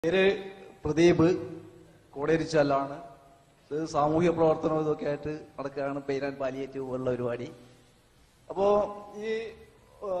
പേര് പ്രദീപ് കോടേരിച്ചാലാണ് ഇത് സാമൂഹ്യ പ്രവർത്തനം ഇതൊക്കെ ആയിട്ട് നടക്കുകയാണ് പെയിൻ ആൻഡ് പാലിയേറ്റീവ് പോലുള്ള പരിപാടി അപ്പോ ഈ ആ,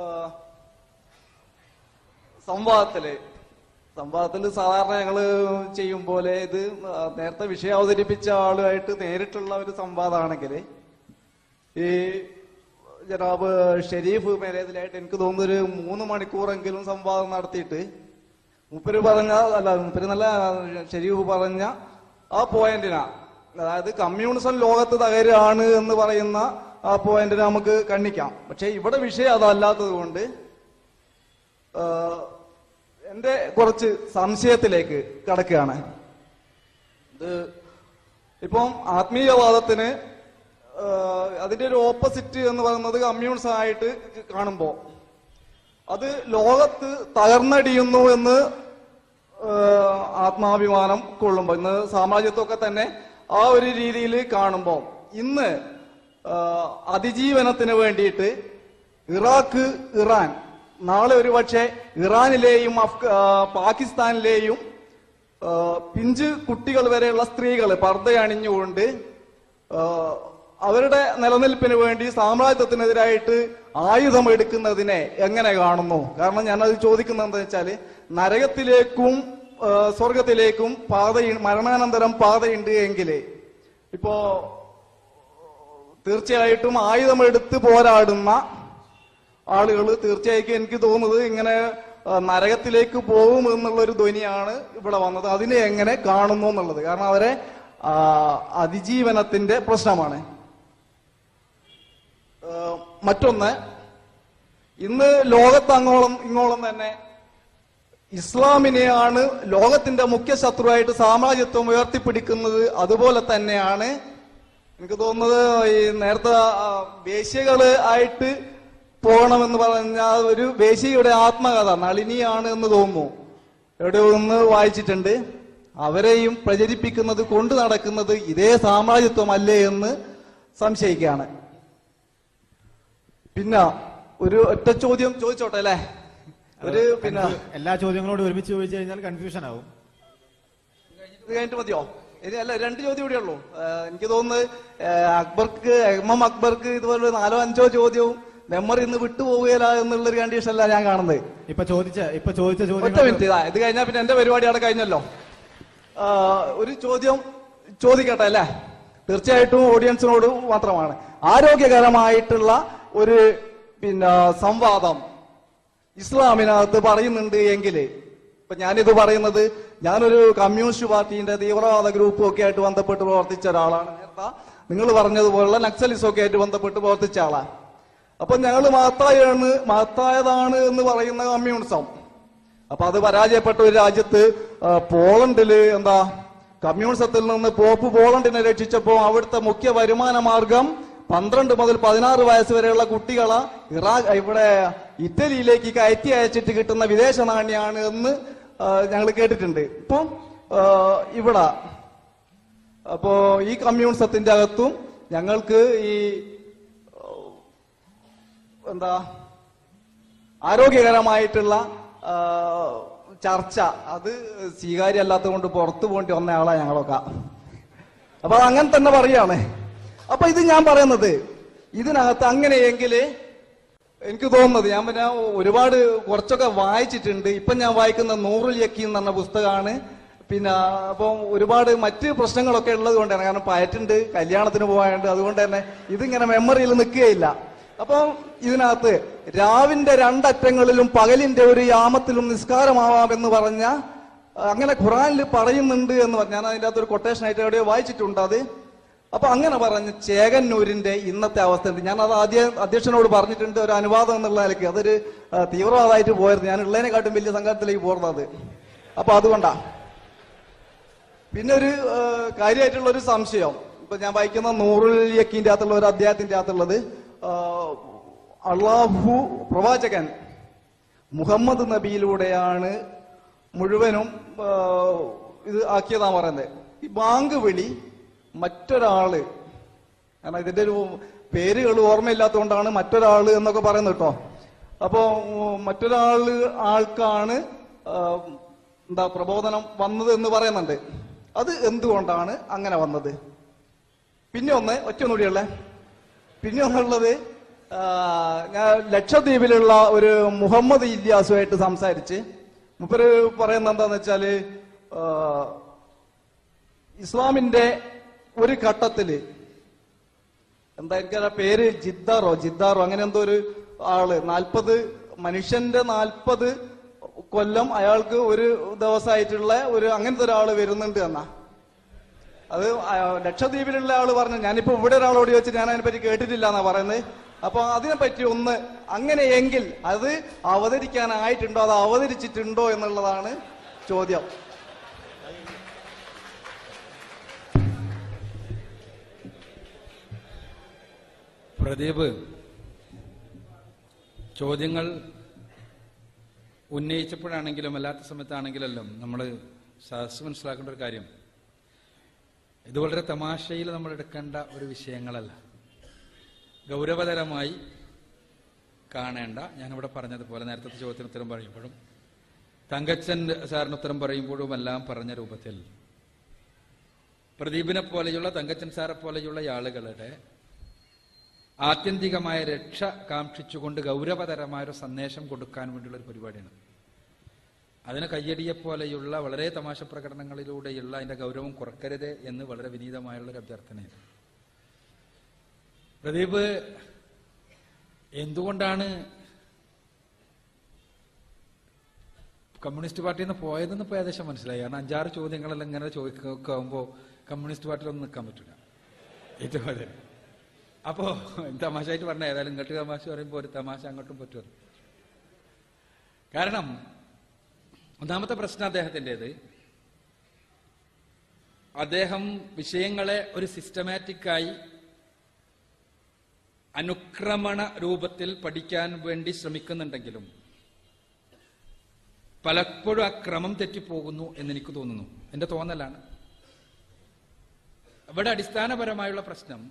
സംവാദത്തില് സംവാദത്തിൽ സാധാരണ ഞങ്ങള് ചെയ്യും പോലെ ഇത് ആ, നേരത്തെ വിഷയം അവതരിപ്പിച്ച ആളുമായിട്ട് നേരിട്ടുള്ള ഒരു സംവാദമാണെങ്കിൽ ഈ ജനാബ് ഷെരീഫ് മേലേതിലായിട്ട് എനിക്ക് തോന്നുന്നു ഒരു മൂന്ന് മണിക്കൂറെങ്കിലും സംവാദം നടത്തിയിട്ട് മുപ്പര് പറഞ്ഞ അല്ല മുപ്പര് നല്ല ഷെരീഫ് പറഞ്ഞ ആ പോയിന്റിനാ അതായത് കമ്മ്യൂണിസം ലോകത്ത് തകരുകയാണ് എന്ന് പറയുന്ന ആ പോയിന്റിനെ നമുക്ക് കണ്ണിക്കാം പക്ഷെ ഇവിടെ വിഷയം അതല്ലാത്തത് കൊണ്ട് ആ, എന്റെ കുറച്ച് സംശയത്തിലേക്ക് കടക്കുകയാണ് ഇത് ഇപ്പം ആത്മീയവാദത്തിന് ആ, അതിന്റെ ഒരു ഓപ്പോസിറ്റ് എന്ന് പറയുന്നത് കമ്മ്യൂണിസം ആയിട്ട് കാണുമ്പോ അത് ലോകത്ത് തകർന്നടിയുന്നു എന്ന് ആ, ആത്മാഭിമാനം കൊള്ളുമ്പോ ഇന്ന് സാമ്രാജ്യത്വമൊക്കെ തന്നെ ആ ഒരു രീതിയിൽ കാണുമ്പോ ഇന്ന് ആ, അതിജീവനത്തിന് വേണ്ടിയിട്ട് ഇറാഖ് ഇറാൻ നാളെ ഒരു പക്ഷേ ഇറാനിലെയും അഫ്ഗ ആ, പാകിസ്ഥാനിലെയും ആ, പിഞ്ച് കുട്ടികൾ വരെയുള്ള സ്ത്രീകൾ പർദ്ദ അണിഞ്ഞുകൊണ്ട് ആ, അവരുടെ നിലനിൽപ്പിന് വേണ്ടി സാമ്രാജ്യത്വത്തിനെതിരായിട്ട് ആയുധം എടുക്കുന്നതിനെ എങ്ങനെ കാണുന്നു കാരണം ഞാനത് ചോദിക്കുന്നത് എന്താ വെച്ചാല് നരകത്തിലേക്കും ആ, സ്വർഗത്തിലേക്കും പാത മരണാനന്തരം പാതയുണ്ട് എങ്കിൽ ഇപ്പോ തീർച്ചയായിട്ടും ആയുധമെടുത്ത് പോരാടുന്ന ആളുകൾ തീർച്ചയായിട്ടും എനിക്ക് തോന്നുന്നത് ഇങ്ങനെ ആ, നരകത്തിലേക്ക് പോകും എന്നുള്ള ഒരു ധ്വനിയാണ് ഇവിടെ വന്നത് അതിനെ എങ്ങനെ കാണുന്നു എന്നുള്ളത് കാരണം അവരെ ആ, അതിജീവനത്തിന്റെ പ്രശ്നമാണ് ആ, മറ്റൊന്ന് ഇന്ന് ലോകത്ത് അങ്ങോളം ഇങ്ങോളം തന്നെ ഇസ്ലാമിനെയാണ് ലോകത്തിന്റെ മുഖ്യ ശത്രുവായിട്ട് സാമ്രാജ്യത്വം ഉയർത്തിപ്പിടിക്കുന്നത് അതുപോലെ തന്നെയാണ് എനിക്ക് തോന്നുന്നത് ഈ നേരത്തെ ആ, വേശ്യകള് ആയിട്ട് പോകണമെന്ന് പറഞ്ഞ ഒരു വേശ്യയുടെ ആത്മകഥ നളിനിയാണ് എന്ന് തോന്നുന്നു എവിടെയോ ഒന്ന് വായിച്ചിട്ടുണ്ട് അവരെയും പ്രചരിപ്പിക്കുന്നത് കൊണ്ടു നടക്കുന്നത് ഇതേ സാമ്രാജ്യത്വമല്ലേ എന്ന് സംശയിക്കുകയാണ് പിന്നെ ഒരു ഒറ്റ ചോദ്യം ചോദിച്ചോട്ടെ അല്ലേ ഒരു പിന്നെ എല്ലാ ചോദ്യങ്ങളോടും ഒരുമിച്ച് ചോദിച്ചു കഴിഞ്ഞാൽ കൺഫ്യൂഷൻ ആവും ഇത് കഴിഞ്ഞിട്ട് മതിയോ ഇനി അല്ല രണ്ട് ചോദ്യം കൂടെ ഉള്ളൂ ഏഹ് എനിക്ക് തോന്നുന്നത് ഏഹ് അക്ബർക്ക് എം എം അക്ബർക്ക് ഇതുപോലെ ഒരു നാലോ അഞ്ചോ ചോദ്യവും മെമ്മറി ഇന്ന് വിട്ടുപോവുകയില്ല എന്നുള്ളൊരു കണ്ടീഷനല്ല ഞാൻ കാണുന്നത് ഇപ്പൊ ചോദിച്ച ഇപ്പൊ ചോദിച്ച ഒറ്റ ചോദ്യങ്ങൾ മിനിറ്റ് ഇതാ ഇത് കഴിഞ്ഞാൽ പിന്നെ എന്റെ പരിപാടി അവിടെ കഴിഞ്ഞല്ലോ ആ, ഒരു ചോദ്യം ചോദിക്കട്ടെ അല്ലേ തീർച്ചയായിട്ടും ഓഡിയൻസിനോട് മാത്രമാണ് ആരോഗ്യകരമായിട്ടുള്ള ഒരു പിന്നെ സംവാദം ഇസ്ലാമിനകത്ത് പറയുന്നുണ്ട് എങ്കിൽ ഇപ്പൊ ഞാനിത് പറയുന്നത് ഞാനൊരു കമ്മ്യൂണിസ്റ്റ് പാർട്ടിന്റെ തീവ്രവാദ ഗ്രൂപ്പും ഒക്കെ ആയിട്ട് ബന്ധപ്പെട്ട് പ്രവർത്തിച്ച ഒരാളാണ് നേരത്തെ നിങ്ങൾ പറഞ്ഞതുപോലുള്ള നക്സലിസം ഒക്കെ ആയിട്ട് ബന്ധപ്പെട്ട് പ്രവർത്തിച്ച ആളാണ് അപ്പൊ ഞങ്ങൾ മഹത്തായാണ് മഹത്തായതാണ് എന്ന് പറയുന്ന കമ്മ്യൂണിസം അപ്പൊ അത് പരാജയപ്പെട്ട ഒരു രാജ്യത്ത് ആ, പോളണ്ടില് എന്താ കമ്മ്യൂണിസത്തിൽ നിന്ന് പോപ്പ് പോളണ്ടിനെ രക്ഷിച്ചപ്പോൾ അവിടുത്തെ മുഖ്യ വരുമാന മാർഗം പന്ത്രണ്ട് മുതൽ പതിനാറ് വയസ്സ് വരെയുള്ള കുട്ടികളെ ഇറാഖ് ഇവിടെ ഇറ്റലിയിലേക്ക് കയറ്റി അയച്ചിട്ട് കിട്ടുന്ന വിദേശ നാണ്യാണ് എന്ന് ഞങ്ങൾ കേട്ടിട്ടുണ്ട് ഇപ്പം ആ, ഇവിടെ അപ്പോ ഈ കമ്മ്യൂണിസത്തിന്റെ അകത്തും ഞങ്ങൾക്ക് ഈ എന്താ ആരോഗ്യകരമായിട്ടുള്ള ആ, ചർച്ച അത് സ്വീകാര്യമല്ലാത്തത് കൊണ്ട് പുറത്തു പോകേണ്ടി വന്ന ആളാ ഞങ്ങളൊക്കെ അപ്പൊ അത് അങ്ങനെ തന്നെ പറയാണ് അപ്പൊ ഇത് ഞാൻ പറയുന്നത് ഇതിനകത്ത് അങ്ങനെയെങ്കിൽ എനിക്ക് തോന്നുന്നത് ഞാൻ പിന്നെ ഒരുപാട് കുറച്ചൊക്കെ വായിച്ചിട്ടുണ്ട് ഇപ്പൊ ഞാൻ വായിക്കുന്ന നൂറുൽ യക്കീൻ എന്ന് പറഞ്ഞ പുസ്തകമാണ് പിന്നെ അപ്പം ഒരുപാട് മറ്റ് പ്രശ്നങ്ങളൊക്കെ ഉള്ളത് കൊണ്ടാണ് കാരണം പയറ്റുണ്ട് കല്യാണത്തിന് പോകാനുണ്ട് അതുകൊണ്ട് തന്നെ ഇതിങ്ങനെ മെമ്മറിയിൽ നിൽക്കുകയില്ല അപ്പം ഇതിനകത്ത് രാവിന്റെ രണ്ടറ്റങ്ങളിലും പകലിന്റെ ഒരു യാമത്തിലും നിസ്കാരമാവാമെന്ന് പറഞ്ഞ അങ്ങനെ ഖുറാനിൽ പറയുന്നുണ്ട് എന്ന് പറഞ്ഞ ഞാൻ അതിന്റെ അകത്ത് ഒരു കൊട്ടേഷൻ ആയിട്ട് എവിടെയോ വായിച്ചിട്ടുണ്ട് അത് അപ്പൊ അങ്ങനെ പറഞ്ഞ് ചേകന്നൂരിന്റെ ഇന്നത്തെ അവസ്ഥ ഉണ്ട് ഞാൻ അത് ആദ്യം അധ്യക്ഷനോട് പറഞ്ഞിട്ടുണ്ട് ഒരു അനുവാദം എന്നുള്ള നിലയ്ക്ക് അതൊരു ആ, തീവ്രവാദമായിട്ട് പോയത് ഞാൻ ഉള്ളതിനെക്കാട്ടും വലിയ സംഘത്തിലേക്ക് പോകുന്നത് അപ്പൊ അതുകൊണ്ടാ പിന്നെ ഒരു ആ, കാര്യമായിട്ടുള്ള ഒരു സംശയം ഇപ്പൊ ഞാൻ വായിക്കുന്ന നൂറുൽ യക്കീന്റെ അകത്തുള്ള ഒരു അധ്യായത്തിന്റെ അകത്തുള്ളത് ആ, അള്ളാഹു പ്രവാചകൻ മുഹമ്മദ് നബിയിലൂടെയാണ് മുഴുവനും ആ, ഇത് ആക്കിയതാ പറയുന്നത് ഈ ബാങ്ക് വിളി മറ്റൊരാള് കാരണം ഇതിന്റെ ഒരു പേരുകൾ ഓർമ്മയില്ലാത്തതുകൊണ്ടാണ് മറ്റൊരാള് എന്നൊക്കെ പറയുന്നത് കേട്ടോ അപ്പോ ഉം, മറ്റൊരാള് ആൾക്കാണ് ആ, എന്താ പ്രബോധനം വന്നത് എന്ന് പറയുന്നുണ്ട് അത് എന്തുകൊണ്ടാണ് അങ്ങനെ വന്നത് പിന്നെ ഒന്ന് ഒറ്റ ഒന്നുകൂടിയുള്ളേ പിന്നെ ഒന്നുള്ളത് ആ, ഞാൻ ലക്ഷദ്വീപിലുള്ള ഒരു മുഹമ്മദ് ഇല്യാസുമായിട്ട് സംസാരിച്ച് മുപ്പര് പറയുന്ന എന്താന്ന് വെച്ചാല് ആ, ഇസ്ലാമിന്റെ ഒരു ഘട്ടത്തില് എന്തായിരിക്കും ആ പേര് ജിദ്ദാറോ ജിദ്ദാറോ അങ്ങനെ എന്തോ ഒരു ആള് നാൽപ്പത് മനുഷ്യന്റെ നാൽപ്പത് കൊല്ലം അയാൾക്ക് ഒരു ദിവസമായിട്ടുള്ള ഒരു അങ്ങനത്തെ ഒരാള് വരുന്നുണ്ട് എന്നാ അത് ആ ലക്ഷദ്വീപിലുള്ള ആള് പറഞ്ഞു ഞാനിപ്പോ ഇവിടെ ഒരാളോട് ചോദിച്ചിട്ട് ഞാൻ അതിനെ പറ്റി കേട്ടിട്ടില്ല എന്നാ പറയുന്നത് അപ്പൊ അതിനെപ്പറ്റി ഒന്ന് അങ്ങനെയെങ്കിൽ അത് അവതരിക്കാനായിട്ടുണ്ടോ അത് അവതരിച്ചിട്ടുണ്ടോ എന്നുള്ളതാണ് ചോദ്യം പ്രദീപ് ചോദ്യങ്ങൾ ഉന്നയിച്ചപ്പോഴാണെങ്കിലും അല്ലാത്ത സമയത്താണെങ്കിലെല്ലാം നമ്മൾ സദസ് മനസ്സിലാക്കേണ്ട ഒരു കാര്യം ഇത് വളരെ തമാശയിൽ നമ്മൾ എടുക്കേണ്ട ഒരു വിഷയങ്ങളല്ല ഗൗരവതരമായി കാണേണ്ട ഞാനിവിടെ പറഞ്ഞതുപോലെ നേരത്തെ ചോദ്യത്തിന് ഉത്തരം പറയുമ്പോഴും തങ്കച്ചൻ സാറിന് ഉത്തരം പറയുമ്പോഴും എല്ലാം പറഞ്ഞ രൂപത്തിൽ പ്രദീപിനെ പോലെയുള്ള തങ്കച്ചൻ സാറെ പോലെയുള്ള ആളുകളുടെ ആത്യന്തികമായ രക്ഷ കാക്ഷിച്ചുകൊണ്ട് ഗൗരവതരമായ ഒരു സന്ദേശം കൊടുക്കാൻ വേണ്ടിയുള്ള ഒരു പരിപാടിയാണ് അതിന് കയ്യടിയെ പോലെയുള്ള വളരെ തമാശ പ്രകടനങ്ങളിലൂടെയുള്ള അതിന്റെ ഗൗരവം കുറക്കരുത് എന്ന് വളരെ വിനീതമായുള്ള ഒരു അഭ്യർത്ഥനയാണ് പ്രദീപ് എന്തുകൊണ്ടാണ് കമ്മ്യൂണിസ്റ്റ് പാർട്ടിയിൽ നിന്ന് പോയതെന്ന് ഇപ്പോൾ ഏകദേശം മനസ്സിലായി കാരണം അഞ്ചാറ് ചോദ്യങ്ങളെല്ലാം ഇങ്ങനെ ചോദിക്കുമ്പോൾ കമ്മ്യൂണിസ്റ്റ് പാർട്ടിയിലൊന്നും നിൽക്കാൻ പറ്റില്ല ഏറ്റവും അതെ അപ്പോ തമാശയായിട്ട് പറഞ്ഞ ഏതായാലും ഇങ്ങോട്ട് തമാശ പറയുമ്പോൾ ഒരു തമാശ അങ്ങോട്ടും പറ്റുമല്ലോ കാരണം ഒന്നാമത്തെ പ്രശ്നം അദ്ദേഹത്തിൻ്റെത് അദ്ദേഹം വിഷയങ്ങളെ ഒരു സിസ്റ്റമാറ്റിക്കായി അനുക്രമണ രൂപത്തിൽ പഠിക്കാൻ വേണ്ടി ശ്രമിക്കുന്നുണ്ടെങ്കിലും പലപ്പോഴും ആ ക്രമം തെറ്റിപ്പോകുന്നു എന്നെനിക്ക് തോന്നുന്നു എന്റെ തോന്നലാണ് ഇവിടെ അടിസ്ഥാനപരമായുള്ള പ്രശ്നം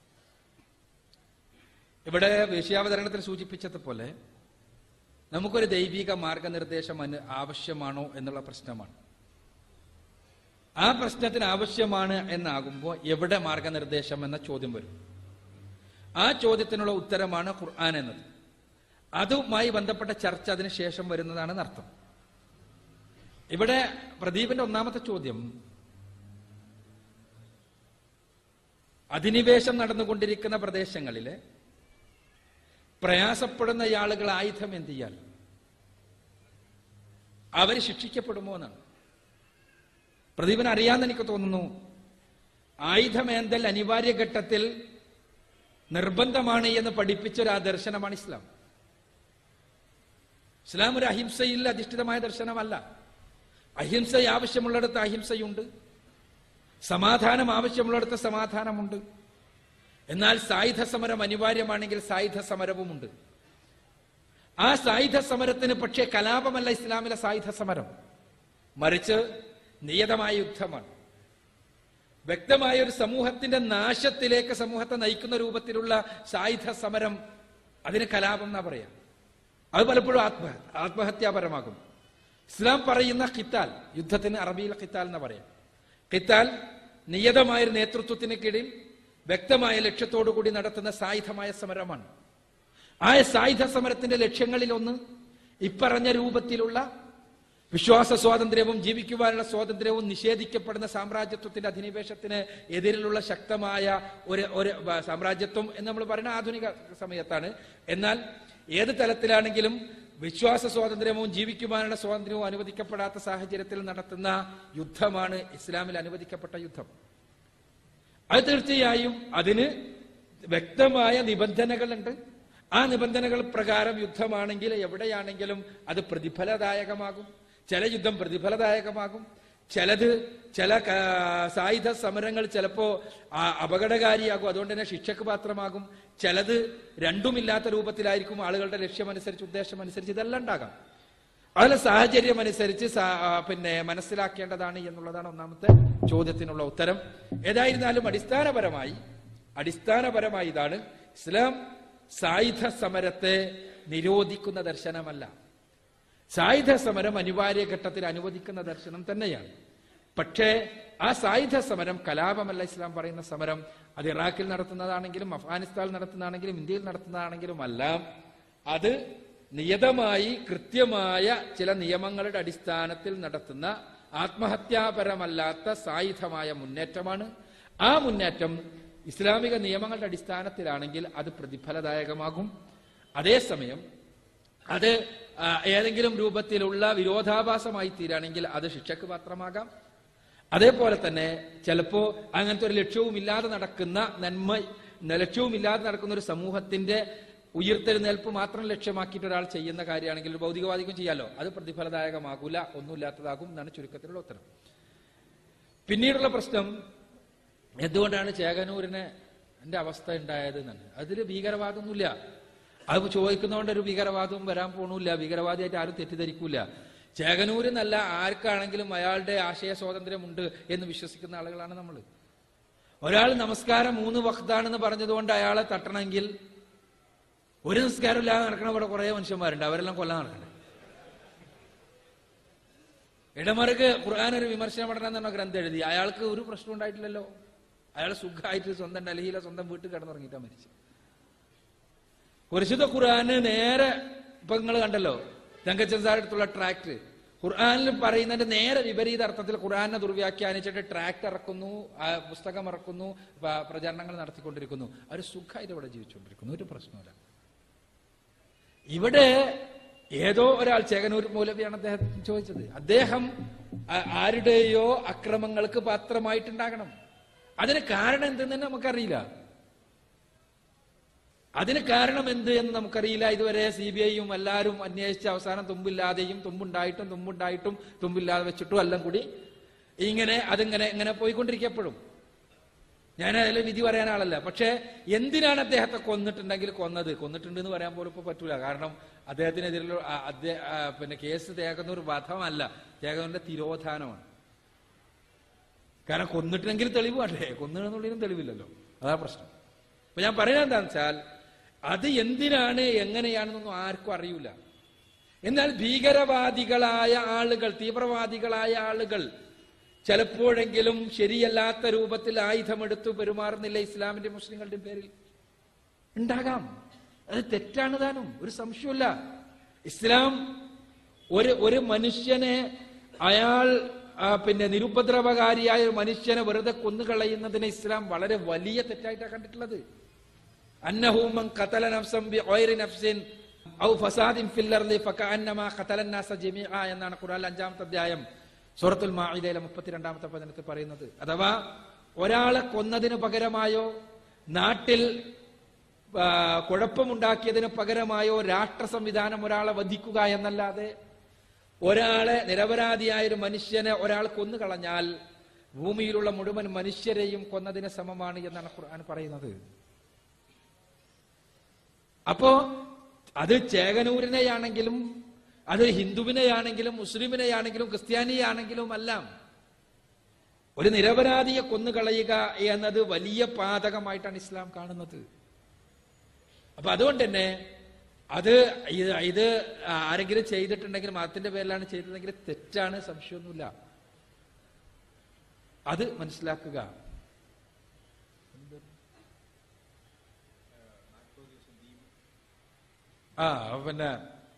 ഇവിടെ വിഷയാവതരണത്തിൽ സൂചിപ്പിച്ചതുപോലെ നമുക്കൊരു ദൈവിക മാർഗനിർദ്ദേശം അനു ആവശ്യമാണോ എന്നുള്ള പ്രശ്നമാണ് ആ പ്രശ്നത്തിന് ആവശ്യമാണ് എന്നാകുമ്പോൾ എവിടെ മാർഗനിർദ്ദേശം എന്ന ചോദ്യം വരും ആ ചോദ്യത്തിനുള്ള ഉത്തരമാണ് ഖുർആൻ എന്നത് അതുമായി ബന്ധപ്പെട്ട ചർച്ച അതിന് ശേഷം വരുന്നതാണ് അർത്ഥം ഇവിടെ പ്രദീപിന്റെ ഒന്നാമത്തെ ചോദ്യം അധിനിവേശം നടന്നുകൊണ്ടിരിക്കുന്ന പ്രദേശങ്ങളിലെ പ്രയാസപ്പെടുന്ന ആളുകൾ ആയുധം എന്ത് ചെയ്യാൻ അവർ ശിക്ഷിക്കപ്പെടുമോ എന്നാണ് പ്രദീപന് അറിയാമെന്ന് എനിക്ക് തോന്നുന്നു ആയുധമേന്തൽ അനിവാര്യ ഘട്ടത്തിൽ നിർബന്ധമാണ് എന്ന് പഠിപ്പിച്ച ഒരു ആ ദർശനമാണ് ഇസ്ലാം ഇസ്ലാം ഒരു അഹിംസയിൽ അധിഷ്ഠിതമായ ദർശനമല്ല അഹിംസ ആവശ്യമുള്ളിടത്ത് അഹിംസയുണ്ട് സമാധാനം ആവശ്യമുള്ളിടത്ത് സമാധാനമുണ്ട് എന്നാൽ സായുധ സമരം അനിവാര്യമാണെങ്കിൽ സായുധ സമരവുമുണ്ട് ആ സായുധ സമരത്തിന് പക്ഷേ കലാപമല്ല ഇസ്ലാമിലെ സായുധ സമരം മറിച്ച് നിയതമായ യുദ്ധമാണ് വ്യക്തമായ ഒരു സമൂഹത്തിന്റെ നാശത്തിലേക്ക് സമൂഹത്തെ നയിക്കുന്ന രൂപത്തിലുള്ള സായുധ സമരം അതിന് കലാപം എന്നാ പറയാം അത് പലപ്പോഴും ആത്മ ആത്മഹത്യാപരമാകും ഇസ്ലാം പറയുന്ന ഖിത്താൽ യുദ്ധത്തിന് അറബിയിൽ ഖിത്താൽ എന്ന് പറയാം ഖിത്താൽ നിയതമായ ഒരു നേതൃത്വത്തിന് കീഴിൽ വ്യക്തമായ ലക്ഷ്യത്തോടു കൂടി നടത്തുന്ന സായുധമായ സമരമാണ് ആ സായുധ സമരത്തിന്റെ ലക്ഷ്യങ്ങളിൽ ഒന്ന് ഇപ്പറഞ്ഞ രൂപത്തിലുള്ള വിശ്വാസ സ്വാതന്ത്ര്യവും ജീവിക്കുവാനുള്ള സ്വാതന്ത്ര്യവും നിഷേധിക്കപ്പെടുന്ന സാമ്രാജ്യത്വത്തിന്റെ അധിനിവേശത്തിന് എതിരിലുള്ള ശക്തമായ ഒരു ഒരു വ- സാമ്രാജ്യത്വം എന്ന് നമ്മൾ പറയുന്ന ആധുനിക സമയത്താണ് എന്നാൽ ഏത് തലത്തിലാണെങ്കിലും വിശ്വാസ സ്വാതന്ത്ര്യവും ജീവിക്കുവാനുള്ള സ്വാതന്ത്ര്യവും അനുവദിക്കപ്പെടാത്ത സാഹചര്യത്തിൽ നടത്തുന്ന യുദ്ധമാണ് ഇസ്ലാമിൽ അനുവദിക്കപ്പെട്ട യുദ്ധം അത് തീർച്ചയായും അതിന് വ്യക്തമായ നിബന്ധനകളുണ്ട് ആ നിബന്ധനകൾ പ്രകാരം യുദ്ധമാണെങ്കിൽ എവിടെയാണെങ്കിലും അത് പ്രതിഫലദായകമാകും ചില യുദ്ധം പ്രതിഫലദായകമാകും ചിലത് ചില ക- സായുധ സമരങ്ങൾ ചിലപ്പോ ആ, അപകടകാരിയാകും അതുകൊണ്ട് തന്നെ ശിക്ഷക്ക് പാത്രമാകും ചിലത് രണ്ടുമില്ലാത്ത രൂപത്തിലായിരിക്കും ആളുകളുടെ ലക്ഷ്യമനുസരിച്ച് ഉദ്ദേശമനുസരിച്ച് ഇതെല്ലാം ഉണ്ടാകാം അതിലെ സാഹചര്യം അനുസരിച്ച് സാ- ആ, പിന്നെ മനസ്സിലാക്കേണ്ടതാണ് എന്നുള്ളതാണ് ഒന്നാമത്തെ ചോദ്യത്തിനുള്ള ഉത്തരം ഏതായിരുന്നാലും അടിസ്ഥാനപരമായി അടിസ്ഥാനപരമായി ഇതാണ് ഇസ്ലാം സായുധ സമരത്തെ നിരോധിക്കുന്ന ദർശനമല്ല സായുധ സമരം അനിവാര്യ ഘട്ടത്തിൽ അനുവദിക്കുന്ന ദർശനം തന്നെയാണ് പക്ഷേ ആ സായുധ സമരം കലാപമല്ല ഇസ്ലാം പറയുന്ന സമരം അത് ഇറാഖിൽ നടത്തുന്നതാണെങ്കിലും അഫ്ഗാനിസ്ഥാനിൽ നടത്തുന്നതാണെങ്കിലും ഇന്ത്യയിൽ നടത്തുന്നതാണെങ്കിലും അല്ല അത് നിയതമായി കൃത്യമായ ചില നിയമങ്ങളുടെ അടിസ്ഥാനത്തിൽ നടത്തുന്ന ആത്മഹത്യാപരമല്ലാത്ത സായുധമായ മുന്നേറ്റമാണ് ആ മുന്നേറ്റം ഇസ്ലാമിക നിയമങ്ങളുടെ അടിസ്ഥാനത്തിലാണെങ്കിൽ അത് പ്രതിഫലദായകമാകും അതേസമയം അത് ആ, ഏതെങ്കിലും രൂപത്തിലുള്ള വിരോധാഭാസമായി തീരാണെങ്കിൽ അത് ശിക്ഷക്ക് പാത്രമാകാം അതേപോലെ തന്നെ ചിലപ്പോ അങ്ങനത്തെ ഒരു ലക്ഷ്യവുമില്ലാതെ നടക്കുന്ന നന്മ ലക്ഷ്യവുമില്ലാതെ നടക്കുന്ന ഒരു സമൂഹത്തിന്റെ ഉയർത്തെഴുന്നേൽപ്പ് മാത്രം ലക്ഷ്യമാക്കിയിട്ട് ഒരാൾ ചെയ്യുന്ന കാര്യമാണെങ്കിൽ ഒരു ഭൗതികവാദിക്കും ചെയ്യാലോ അത് പ്രതിഫലദായകമാകൂല ഒന്നുമില്ലാത്തതാകും എന്നാണ് ചുരുക്കത്തിലുള്ള ഉത്തരം പിന്നീടുള്ള പ്രശ്നം എന്തുകൊണ്ടാണ് ചേകനൂരിന് എന്റെ അവസ്ഥ ഉണ്ടായത് എന്നാണ് അതിൽ ഭീകരവാദമൊന്നുമില്ല അത് ചോദിക്കുന്നതുകൊണ്ട് ഒരു ഭീകരവാദവും വരാൻ പോണില്ല ഭീകരവാദിയായിട്ട് ആരും തെറ്റിദ്ധരിക്കൂല ചേകനൂരെന്നല്ല ആർക്കാണെങ്കിലും അയാളുടെ ആശയ സ്വാതന്ത്ര്യമുണ്ട് എന്ന് വിശ്വസിക്കുന്ന ആളുകളാണ് നമ്മൾ ഒരാൾ നമസ്കാരം മൂന്ന് വക്താണെന്ന് പറഞ്ഞതുകൊണ്ട് അയാളെ തട്ടണമെങ്കിൽ ഒരു നിസ്കാരം ഇല്ലാതെ നടക്കണ ഇവിടെ കുറെ മനുഷ്യന്മാരുണ്ട് അവരെല്ലാം കൊല്ലാൻ നടക്കണേ ഇടമറുക്ക് ഖുർആൻ ഒരു വിമർശന പഠനം എന്ന് പറഞ്ഞ ഗ്രന്ഥം എഴുതി അയാൾക്ക് ഒരു പ്രശ്നം ഉണ്ടായിട്ടില്ലല്ലോ അയാൾ സുഖമായിട്ട് സ്വന്തം ഡൽഹിയിലെ സ്വന്തം വീട്ടിൽ കിടന്നുറങ്ങിയിട്ടാ മരിച്ചു പരിശുദ്ധ ഖുർആന് നേരെ ഇപ്പൊ നിങ്ങൾ കണ്ടല്ലോ തങ്കച്ചൻ സാർ അടുത്തുള്ള ട്രാക്ട് ഖുർആനിൽ പറയുന്നതിന്റെ നേരെ വിപരീത അർത്ഥത്തിൽ ഖുർആനെ ദുർവ്യാഖ്യാനിച്ചിട്ട് ട്രാക്ട് ഇറക്കുന്നു ആ പുസ്തകം ഇറക്കുന്നു പ- പ്രചരണങ്ങൾ നടത്തിക്കൊണ്ടിരിക്കുന്നു അവർ സുഖമായിട്ട് ഇവിടെ ജീവിച്ചുകൊണ്ടിരിക്കുന്നു ഒരു പ്രശ്നമില്ല ഇവിടെ ഏതോ ഒരാൾ ചേകനൂർ മൗലവിയാണ് അദ്ദേഹം ചോദിച്ചത് അദ്ദേഹം ആ- ആരുടെയോ അക്രമങ്ങൾക്ക് പാത്രമായിട്ടുണ്ടാകണം അതിന് കാരണം എന്തെന്ന് തന്നെ നമുക്കറിയില്ല അതിന് കാരണം എന്ത് എന്ന് നമുക്കറിയില്ല ഇതുവരെ സി ബി ഐയും എല്ലാവരും അന്വേഷിച്ച് അവസാനം തുമ്പില്ലാതെയും തുമ്പുണ്ടായിട്ടും തുമ്പുണ്ടായിട്ടും തുമ്പില്ലാതെ വെച്ചിട്ടും എല്ലാം കൂടി ഇങ്ങനെ അതിങ്ങനെ ഇങ്ങനെ പോയിക്കൊണ്ടിരിക്കപ്പോഴും ഞാൻ അതിൽ വിധി പറയാൻ ആളല്ല പക്ഷേ എന്തിനാണ് അദ്ദേഹത്തെ കൊന്നിട്ടുണ്ടെങ്കിൽ കൊന്നത് കൊന്നിട്ടുണ്ട് എന്ന് പറയാൻ പോലും ഇപ്പൊ പറ്റൂല കാരണം അദ്ദേഹത്തിനെതിരെയുള്ള ആ- അദ്ദേഹ- ആ, പിന്നെ കേസ് തേക്കുന്ന ഒരു വധമല്ല തേക്കുന്നതിന്റെ തിരോധാനമാണ് കാരണം കൊന്നിട്ടുണ്ടെങ്കിൽ തെളിവ് വേണ്ടേ കൊന്നിടുന്നുള്ളതിനും തെളിവില്ലല്ലോ അതാ പ്രശ്നം അപ്പൊ ഞാൻ പറയുന്നത് എന്താണെന്ന് വെച്ചാൽ അത് എന്തിനാണ് എങ്ങനെയാണെന്നൊന്നും ആർക്കും അറിയില്ല എന്നാൽ ഭീകരവാദികളായ ആളുകൾ തീവ്രവാദികളായ ആളുകൾ ചിലപ്പോഴെങ്കിലും ശരിയല്ലാത്ത രൂപത്തിൽ ആയുധമെടുത്തു പെരുമാറുന്നില്ല ഇസ്ലാമിന്റെ മുസ്ലിങ്ങളുടെയും പേരിൽ ഉണ്ടാകാം അത് തെറ്റാണ് താനും ഒരു സംശയമില്ല ഇസ്ലാം ഒരു ഒരു മനുഷ്യനെ അയാൾ ആ, പിന്നെ നിരുപദ്രവകാരിയായ ഒരു മനുഷ്യനെ വെറുതെ കൊന്നുകളയുന്നതിനെ ഇസ്ലാം വളരെ വലിയ തെറ്റായിട്ടാണ് കണ്ടിട്ടുള്ളത് അന്നഹൂമൻ ഖതല നഫ്സൻ ബിഗൈറി നഫ്സിൻ ഔ ഫസാദിൻ ഫിൽ അർളി ഫകഅന്നമാ ഖതല الناس ജമീഅ എന്നാണ് ഖുർആനിലെ അഞ്ചാമത്തെ അധ്യായം സൂറത്തുൽ മാഇദയിലെ മുപ്പത്തിരണ്ടാമത്തെ വചനത്തിൽ പറയുന്നത് അഥവാ ഒരാളെ കൊന്നതിന് പകരമായോ നാട്ടിൽ ആ, കുഴപ്പമുണ്ടാക്കിയതിന് പകരമായോ രാഷ്ട്ര സംവിധാനം ഒരാളെ വധിക്കുക എന്നല്ലാതെ ഒരാളെ നിരപരാധിയായ ഒരു മനുഷ്യനെ ഒരാൾ കൊന്നു കളഞ്ഞാൽ ഭൂമിയിലുള്ള മുഴുവൻ മനുഷ്യരെയും കൊന്നതിന് സമമാണ് എന്നാണ് ഖുർആൻ പറയുന്നത് അപ്പോ അത് ചേകനൂരിനെയാണെങ്കിലും അത് ഹിന്ദുവിനെയാണെങ്കിലും മുസ്ലിമിനെയാണെങ്കിലും ക്രിസ്ത്യാനിയാണെങ്കിലും എല്ലാം ഒരു നിരപരാധിയെ കൊന്നുകളയുക എന്നത് വലിയ പാതകമായിട്ടാണ് ഇസ്ലാം കാണുന്നത് അപ്പൊ അതുകൊണ്ട് തന്നെ അത് ഇത് ഇത് ആരെങ്കിലും ചെയ്തിട്ടുണ്ടെങ്കിൽ മതത്തിന്റെ പേരിലാണ് ചെയ്തതെങ്കിൽ തെറ്റാണ് സംശയമൊന്നുമില്ല അത് മനസ്സിലാക്കുക ആ പിന്നെ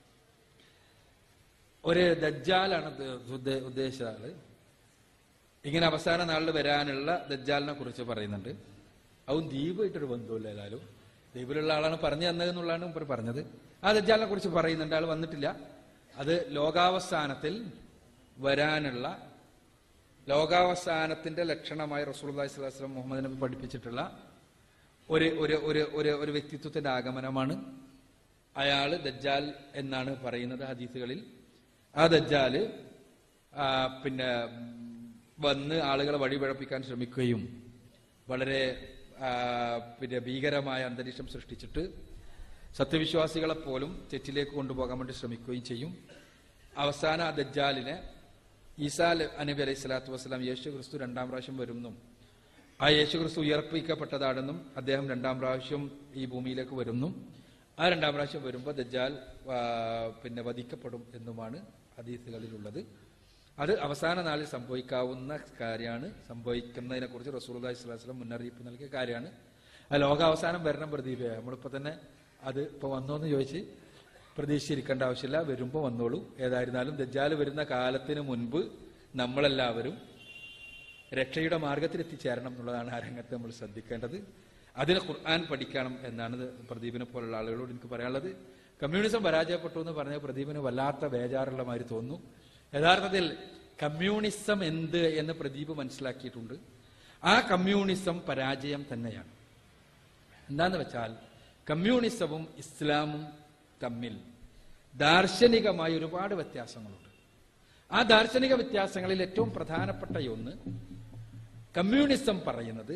ഒരു ദജ്ജാലാണ് ഇത് ഉദ്ദേ- ഉദ്ദേശിച്ച ആള് ഇങ്ങനെ അവസാന നാളിൽ വരാനുള്ള ദജ്ജാലിനെ കുറിച്ച് പറയുന്നുണ്ട് അവൻ ദ്വീപായിട്ടൊരു ബന്ധമില്ല ഏതായാലും ദ്വീപിലുള്ള ആളാണ് പറഞ്ഞു തന്നതെന്നുള്ളതാണ് മുമ്പ് പറഞ്ഞത് ആ ദജ്ജാലിനെ കുറിച്ച് പറയുന്നുണ്ട് ആൾ വന്നിട്ടില്ല അത് ലോകാവസാനത്തിൽ വരാനുള്ള ലോകാവസാനത്തിന്റെ ലക്ഷണമായി റസൂലുള്ളാഹി സ്വല്ലല്ലാഹു അലൈഹി വസല്ലം മുഹമ്മദ് നബി പഠിപ്പിച്ചിട്ടുള്ള ഒരു ഒരു ഒരു ഒരു ഒരു വ്യക്തിത്വത്തിന്റെ ആഗമനമാണ് അയാള് ദജ്ജാൽ എന്നാണ് പറയുന്നത് ഹദീസുകളിൽ ആ ദജ്ജാല് ആ, പിന്നെ ഉം, വന്ന് ആളുകളെ വഴിപഴപ്പിക്കാൻ ശ്രമിക്കുകയും വളരെ ആ, പിന്നെ ഭീകരമായ അന്തരീക്ഷം സൃഷ്ടിച്ചിട്ട് സത്യവിശ്വാസികളെ പോലും തെറ്റിലേക്ക് കൊണ്ടുപോകാൻ വേണ്ടി ശ്രമിക്കുകയും ചെയ്യും അവസാന ആ ദജ്ജാലിനെ ഈസാ അനബി അലൈഹി സ്വലാത്തു വസ്സലാം യേശു ക്രിസ്തു രണ്ടാം പ്രാവശ്യം വരുമെന്നും ആ യേശു ക്രിസ്തു ഉയർപ്പിക്കപ്പെട്ടതാണെന്നും അദ്ദേഹം രണ്ടാം പ്രാവശ്യം ഈ ഭൂമിയിലേക്ക് വരുന്നു ആ രണ്ടാം പ്രാവശ്യം വരുമ്പോൾ ദജ്ജാൽ ആ, പിന്നെ വധിക്കപ്പെടും എന്നുമാണ് ഹദീസുകളിലുള്ളത് അത് അവസാന നാളിൽ സംഭവിക്കാവുന്ന കാര്യമാണ് സംഭവിക്കുന്നതിനെ കുറിച്ച് റസൂർദായ് സ്വലാസ്ലം മുന്നറിയിപ്പ് നൽകിയ കാര്യമാണ് ആ ലോകാവസാനം വരണം പ്രദീപേ നമ്മളിപ്പോ തന്നെ അത് ഇപ്പൊ വന്നോ എന്ന് ചോദിച്ച് പ്രതീക്ഷിച്ചിരിക്കേണ്ട ആവശ്യമില്ല വരുമ്പോൾ വന്നോളൂ ഏതായിരുന്നാലും ദജ്ജാൽ വരുന്ന കാലത്തിന് മുൻപ് നമ്മളെല്ലാവരും രക്ഷയുടെ മാർഗത്തിൽ എത്തിച്ചേരണം എന്നുള്ളതാണ് ആ രംഗത്ത് നമ്മൾ ശ്രദ്ധിക്കേണ്ടത് അതിന് ഖുർആൻ പഠിക്കണം എന്നാണ് ഇത് പ്രദീപിനെ പോലുള്ള ആളുകളോട് എനിക്ക് പറയാനുള്ളത് കമ്മ്യൂണിസം പരാജയപ്പെട്ടു എന്ന് പറഞ്ഞ പ്രദീപിന് വല്ലാത്ത ബേജാറുള്ള മാതിരി തോന്നുന്നു യഥാർത്ഥത്തിൽ കമ്മ്യൂണിസം എന്ത് എന്ന് പ്രദീപ് മനസ്സിലാക്കിയിട്ടുണ്ട് ആ കമ്മ്യൂണിസം പരാജയം തന്നെയാണ് എന്താന്ന് വെച്ചാൽ കമ്മ്യൂണിസവും ഇസ്ലാമും തമ്മിൽ ദാർശനികമായ ഒരുപാട് വ്യത്യാസങ്ങളുണ്ട് ആ ദാർശനിക വ്യത്യാസങ്ങളിൽ ഏറ്റവും പ്രധാനപ്പെട്ട ഒന്ന് കമ്മ്യൂണിസം പറയുന്നത്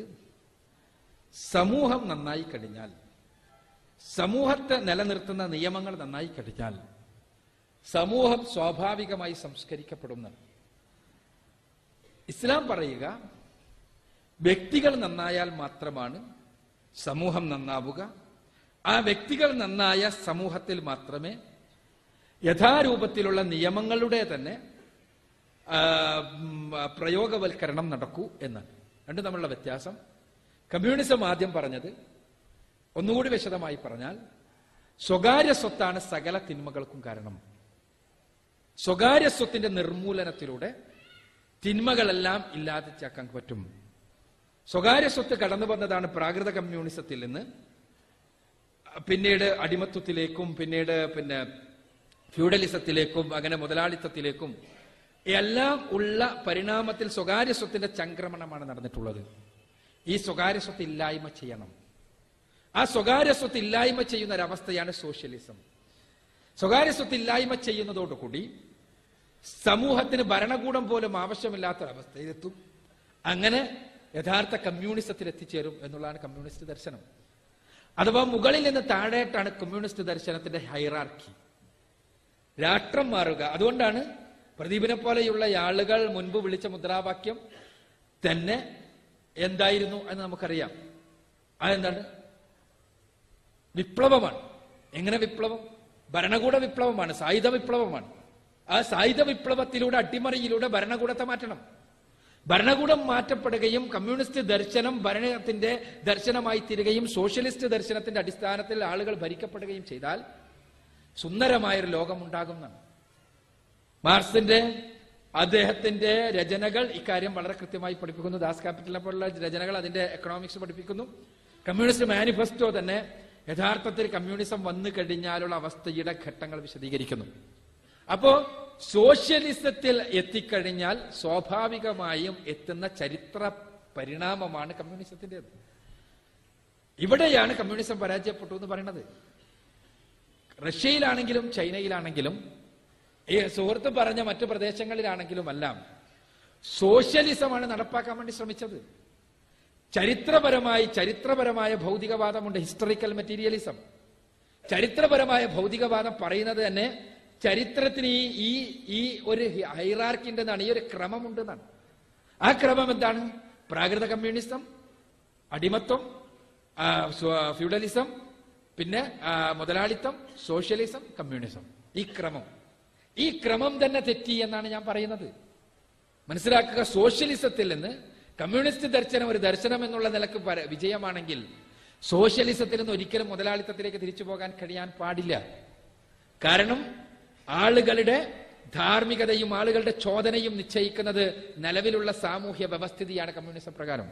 സമൂഹം നന്നായി കഴിഞ്ഞാൽ സമൂഹത്തെ നിലനിർത്തുന്ന നിയമങ്ങൾ നന്നായി കഴിഞ്ഞാൽ സമൂഹം സ്വാഭാവികമായി സംസ്കരിക്കപ്പെടുന്നതാണ് ഇസ്ലാം പറയുക വ്യക്തികൾ നന്നായാൽ മാത്രമാണ് സമൂഹം നന്നാവുക ആ വ്യക്തികൾ നന്നായ സമൂഹത്തിൽ മാത്രമേ യഥാരൂപത്തിലുള്ള നിയമങ്ങളുടെ തന്നെ ആ, ഉം, പ്രയോഗവൽക്കരണം നടക്കൂ എന്നാണ് രണ്ടും തമ്മിലുള്ള വ്യത്യാസം കമ്മ്യൂണിസം ആദ്യം പറഞ്ഞത് ഒന്നുകൂടി വിശദമായി പറഞ്ഞാൽ സ്വകാര്യ സ്വത്താണ് സകല തിന്മകൾക്കും കാരണം സ്വകാര്യ സ്വത്തിന്റെ നിർമൂലനത്തിലൂടെ തിന്മകളെല്ലാം ഇല്ലാതെച്ചാക്കാൻ പറ്റും സ്വകാര്യ സ്വത്ത് കടന്നു വന്നതാണ് പ്രാകൃത കമ്മ്യൂണിസത്തിൽ നിന്ന് പിന്നീട് അടിമത്വത്തിലേക്കും പിന്നീട് പിന്നെ ഫ്യൂഡലിസത്തിലേക്കും അങ്ങനെ മുതലാളിത്തത്തിലേക്കും എല്ലാം ഉള്ള പരിണാമത്തിൽ സ്വകാര്യ സ്വത്തിന്റെ ചംക്രമണമാണ് നടന്നിട്ടുള്ളത് ഈ സ്വകാര്യ സ്വത്ത് ഇല്ലായ്മ ചെയ്യണം ആ സ്വകാര്യ സ്വത്ത് ഇല്ലായ്മ ചെയ്യുന്ന ഒരവസ്ഥയാണ് സോഷ്യലിസം സ്വകാര്യ സ്വത്ത് ഇല്ലായ്മ ചെയ്യുന്നതോടുകൂടി സമൂഹത്തിന് ഭരണകൂടം പോലും ആവശ്യമില്ലാത്ത അവസ്ഥയിലെത്തും അങ്ങനെ യഥാർത്ഥ കമ്മ്യൂണിസത്തിൽ എത്തിച്ചേരും എന്നുള്ളതാണ് കമ്മ്യൂണിസ്റ്റ് ദർശനം അഥവാ മുകളിൽ നിന്ന് താഴേട്ടാണ് കമ്മ്യൂണിസ്റ്റ് ദർശനത്തിന്റെ ഹൈറാർക്കി രാഷ്ട്രം മാറുക അതുകൊണ്ടാണ് പ്രദീപിനെ പോലെയുള്ള ആളുകൾ മുൻപ് വിളിച്ച മുദ്രാവാക്യം തന്നെ എന്തായിരുന്നു എന്ന് നമുക്കറിയാം അതെന്താണ് വിപ്ലവമാണ് എങ്ങനെ വിപ്ലവം ഭരണകൂട വിപ്ലവമാണ് സായുധ വിപ്ലവമാണ് ആ സായുധ വിപ്ലവത്തിലൂടെ അട്ടിമറിയിലൂടെ ഭരണകൂടത്തെ മാറ്റണം ഭരണകൂടം മാറ്റപ്പെടുകയും കമ്മ്യൂണിസ്റ്റ് ദർശനം ഭരണത്തിന്റെ ദർശനമായി തീരുകയും സോഷ്യലിസ്റ്റ് ദർശനത്തിന്റെ അടിസ്ഥാനത്തിൽ ആളുകൾ ഭരിക്കപ്പെടുകയും ചെയ്താൽ സുന്ദരമായൊരു ലോകമുണ്ടാകുന്നതാണ് മാർക്സിന്റെ അദ്ദേഹത്തിന്റെ രചനകൾ ഇക്കാര്യം വളരെ കൃത്യമായി പഠിപ്പിക്കുന്നു ദാസ് ക്യാപിറ്റലിനെ പോലുള്ള രചനകൾ അതിന്റെ എക്കണോമിക്സ് പഠിപ്പിക്കുന്നു കമ്മ്യൂണിസ്റ്റ് മാനിഫെസ്റ്റോ തന്നെ യഥാർത്ഥത്തിൽ കമ്മ്യൂണിസം വന്നു കഴിഞ്ഞാലുള്ള അവസ്ഥയുടെ ഘട്ടങ്ങൾ വിശദീകരിക്കുന്നു അപ്പോ സോഷ്യലിസത്തിൽ എത്തിക്കഴിഞ്ഞാൽ സ്വാഭാവികമായും എത്തുന്ന ചരിത്ര പരിണാമമാണ് കമ്മ്യൂണിസത്തിൻ്റെത് ഇവിടെയാണ് കമ്മ്യൂണിസം പരാജയപ്പെട്ടു എന്ന് പറയുന്നത് റഷ്യയിലാണെങ്കിലും ചൈനയിലാണെങ്കിലും ഈ സുഹൃത്ത് പറഞ്ഞ മറ്റു പ്രദേശങ്ങളിലാണെങ്കിലും എല്ലാം സോഷ്യലിസമാണ് നടപ്പാക്കാൻ വേണ്ടി ശ്രമിച്ചത് ചരിത്രപരമായി ചരിത്രപരമായ ഭൗതികവാദമുണ്ട് ഹിസ്റ്ററിക്കൽ മെറ്റീരിയലിസം ചരിത്രപരമായ ഭൗതികവാദം പറയുന്നത് തന്നെ ചരിത്രത്തിന് ഈ ഈ ഈ ഒരു ഹൈറാർക്കിന്റെ എന്നാണ് ഈ ഒരു ക്രമമുണ്ടെന്നാണ് ആ ക്രമം എന്താണ് പ്രാകൃത കമ്മ്യൂണിസം അടിമത്വം ആ, സ്വ- ഫ്യൂഡലിസം പിന്നെ ആ, മുതലാളിത്തം സോഷ്യലിസം കമ്മ്യൂണിസം ഈ ക്രമം ഈ ക്രമം തന്നെ തെറ്റി എന്നാണ് ഞാൻ പറയുന്നത് മനസ്സിലാക്കുക സോഷ്യലിസത്തിൽ നിന്ന് കമ്മ്യൂണിസ്റ്റ് ദർശനം ഒരു ദർശനം എന്നുള്ള നിലക്ക് പര- വിജയമാണെങ്കിൽ സോഷ്യലിസത്തിൽ നിന്ന് ഒരിക്കലും മുതലാളിത്തത്തിലേക്ക് തിരിച്ചു പോകാൻ കഴിയാൻ പാടില്ല കാരണം ആളുകളുടെ ധാർമ്മികതയും ആളുകളുടെ ചോദനയും നിശ്ചയിക്കുന്നത് നിലവിലുള്ള സാമൂഹ്യ വ്യവസ്ഥിതിയാണ് കമ്മ്യൂണിസം പ്രകാരം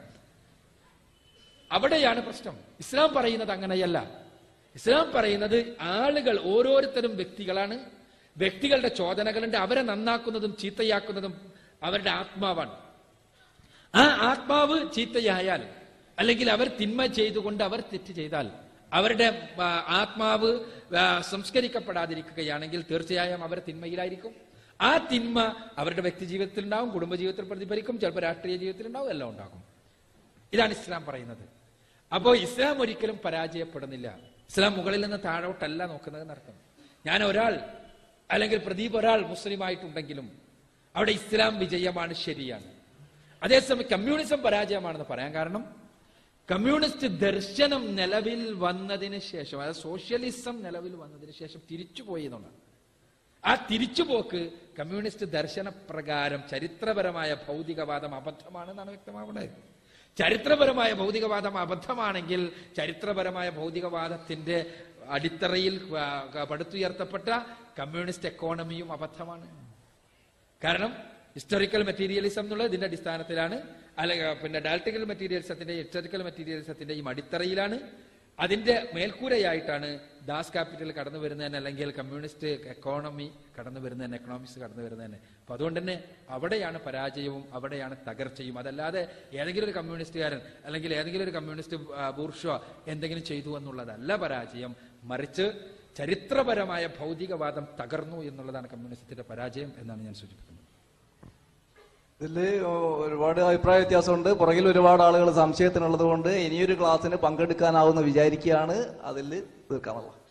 അവിടെയാണ് പ്രശ്നം ഇസ്ലാം പറയുന്നത് അങ്ങനെയല്ല ഇസ്ലാം പറയുന്നത് ആളുകൾ ഓരോരുത്തരും വ്യക്തികളാണ് വ്യക്തികളുടെ ചോദനകളുണ്ട് അവരെ നന്നാക്കുന്നതും ചീത്തയാക്കുന്നതും അവരുടെ ആത്മാവാണ് ആ ആത്മാവ് ചീത്തയായാൽ അല്ലെങ്കിൽ അവർ തിന്മ ചെയ്തുകൊണ്ട് അവർ തെറ്റ് ചെയ്താൽ അവരുടെ ആ, ആത്മാവ് ആ, സംസ്കരിക്കപ്പെടാതിരിക്കുകയാണെങ്കിൽ തീർച്ചയായും അവർ തിന്മയിലായിരിക്കും ആ തിന്മ അവരുടെ വ്യക്തി ജീവിതത്തിൽ ഉണ്ടാവും കുടുംബജീവിതത്തിൽ പ്രതിഫലിക്കും ചിലപ്പോൾ രാഷ്ട്രീയ ജീവിതത്തിൽ ഉണ്ടാവും എല്ലാം ഉണ്ടാകും ഇതാണ് ഇസ്ലാം പറയുന്നത് അപ്പോ ഇസ്ലാം ഒരിക്കലും പരാജയപ്പെടുന്നില്ല ഇസ്ലാം മുകളിൽ നിന്ന് താഴോട്ടല്ല നോക്കുന്നത് എന്നർത്ഥം ഞാൻ ഒരാൾ അല്ലെങ്കിൽ പ്രദീപ് ഒരാൾ മുസ്ലിം ആയിട്ടുണ്ടെങ്കിലും അവിടെ ഇസ്ലാം വിജയമാണ് ശരിയാണ് അതേസമയം കമ്മ്യൂണിസം പരാജയമാണെന്ന് പറയാൻ കാരണം കമ്മ്യൂണിസ്റ്റ് ദർശനം നിലവിൽ വന്നതിന് ശേഷം അതായത് സോഷ്യലിസം നിലവിൽ വന്നതിന് ശേഷം തിരിച്ചുപോയി എന്നുള്ളതാണ് ആ തിരിച്ചുപോക്ക് കമ്മ്യൂണിസ്റ്റ് ദർശന പ്രകാരം ചരിത്രപരമായ ഭൗതികവാദം അബദ്ധമാണെന്നാണ് വ്യക്തമാവുന്നത് ചരിത്രപരമായ ഭൗതികവാദം അബദ്ധമാണെങ്കിൽ ചരിത്രപരമായ ഭൗതികവാദത്തിന്റെ അടിത്തറയിൽ ആ, പടുത്തുയർത്തപ്പെട്ട കമ്മ്യൂണിസ്റ്റ് എക്കോണമിയും അബദ്ധമാണ് കാരണം ഹിസ്റ്റോറിക്കൽ മെറ്റീരിയലിസം എന്നുള്ളത് ഇതിന്റെ അടിസ്ഥാനത്തിലാണ് അല്ലെങ്കിൽ പിന്നെ ഡാൽറ്റിക്കൽ മെറ്റീരിയലിസത്തിന്റെ ഹിസ്റ്റോറിക്കൽ മെറ്റീരിയലിസത്തിന്റെയും അടിത്തറയിലാണ് അതിന്റെ മേൽക്കൂരയായിട്ടാണ് ദാസ് ക്യാപിറ്റൽ കടന്നു വരുന്നതന്നെ അല്ലെങ്കിൽ കമ്മ്യൂണിസ്റ്റ് എക്കോണമി കടന്നു വരുന്നതന്നെ എക്കണോമിക്സ് കടന്നു വരുന്നതന്നെ അപ്പൊ അതുകൊണ്ട് തന്നെ അവിടെയാണ് പരാജയവും അവിടെയാണ് തകർച്ചയും അതല്ലാതെ ഏതെങ്കിലും ഒരു കമ്മ്യൂണിസ്റ്റുകാരൻ അല്ലെങ്കിൽ ഏതെങ്കിലും ഒരു കമ്മ്യൂണിസ്റ്റ് ബൂർഷ എന്തെങ്കിലും ചെയ്തു എന്നുള്ളതല്ല പരാജയം മറിച്ച് ചരിത്രപരമായ ഭൗതികവാദം തകർന്നു എന്നുള്ളതാണ് കമ്മ്യൂണിസത്തിന്റെ പരാജയം എന്നാണ് ഞാൻ സൂചിപ്പിക്കുന്നത് ഇതില് ഒരുപാട് അഭിപ്രായ വ്യത്യാസമുണ്ട് പുറകിൽ ഒരുപാട് ആളുകൾ സംശയത്തിനുള്ളത് കൊണ്ട് ഇനിയൊരു ക്ലാസ്സിന് പങ്കെടുക്കാനാവുമെന്ന് വിചാരിക്കുകയാണ് അതിൽ തീർക്കാനുള്ള